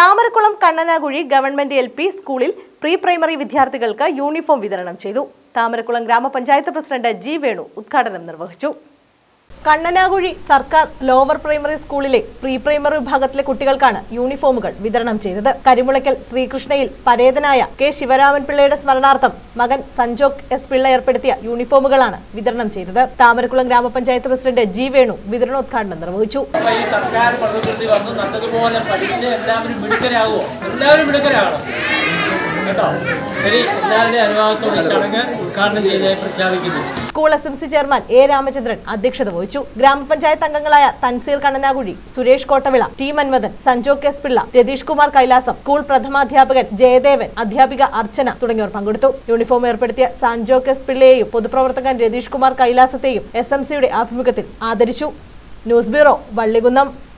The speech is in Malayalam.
Thamarakulam Kannanakuzhi government L P സ്കൂളിൽ പ്രീ പ്രൈമറി വിദ്യാർത്ഥികൾക്ക് യൂണിഫോം വിതരണം ചെയ്തു താമരക്കുളം ഗ്രാമപഞ്ചായത്ത് പ്രസിഡന്റ് ജി വേണു ഉദ്ഘാടനം നിർവഹിച്ചു കണ്ണനാകുഴി സർക്കാർ ലോവർ പ്രൈമറി സ്കൂളിലെ പ്രീ പ്രൈമറി വിഭാഗത്തിലെ കുട്ടികൾക്കാണ് യൂണിഫോമുകൾ വിതരണം ചെയ്തത് കരിമുളയ്ക്കൽ ശ്രീകൃഷ്ണയിൽ പരേതനായ കെ ശിവരാമൻ പിള്ളയുടെ സ്മരണാർത്ഥം മകൻ സഞ്ജോക് എസ് പിള്ള ഏർപ്പെടുത്തിയ യൂണിഫോമുകളാണ് വിതരണം ചെയ്തത് താമരക്കുളം ഗ്രാമപഞ്ചായത്ത് പ്രസിഡന്റ് ജി വേണു വിതരണോദ്ഘാടനം നിർവഹിച്ചു അപ്പൊ ഈ സർക്കാർ പദ്ധതി വന്ന് നല്ലതുപോലെ പഠിച്ച് എല്ലാവരും മിടുക്കരാകുമോ എല്ലാവരും മിടുക്കരാകണം കേട്ടോ ശരി എല്ലാവരുടെയും അനുഭവത്തോടെ ഈ ചടങ്ങ് ഉദ്ഘാടനം ചെയ്തതായി പ്രഖ്യാപിക്കുന്നു school S M C chairman A Ramachandran അധ്യക്ഷത വഹിച്ചു ഗ്രാമപഞ്ചായത്ത് അംഗങ്ങളായ തൻസീർ കണ്ണനാകുഴി സുരേഷ് കോട്ടവിള ടി മൻമഥൻ സഞ്ജോ കെസ് പിള്ള രതീഷ് കുമാർ കൈലാസം സ്കൂൾ പ്രഥമാധ്യാപകൻ ജയദേവൻ അധ്യാപിക അർച്ചന തുടങ്ങിയവർ പങ്കെടുത്തു യൂണിഫോം ഏർപ്പെടുത്തിയ സഞ്ജോ കെസ് പിള്ളയെയും പൊതുപ്രവർത്തകൻ രതീഷ് കുമാർ കൈലാസത്തെയും എസ് എം സിയുടെ ആഭിമുഖ്യത്തിൽ ആദരിച്ചു ന്യൂസ് ബ്യൂറോ വള്ളികുന്നം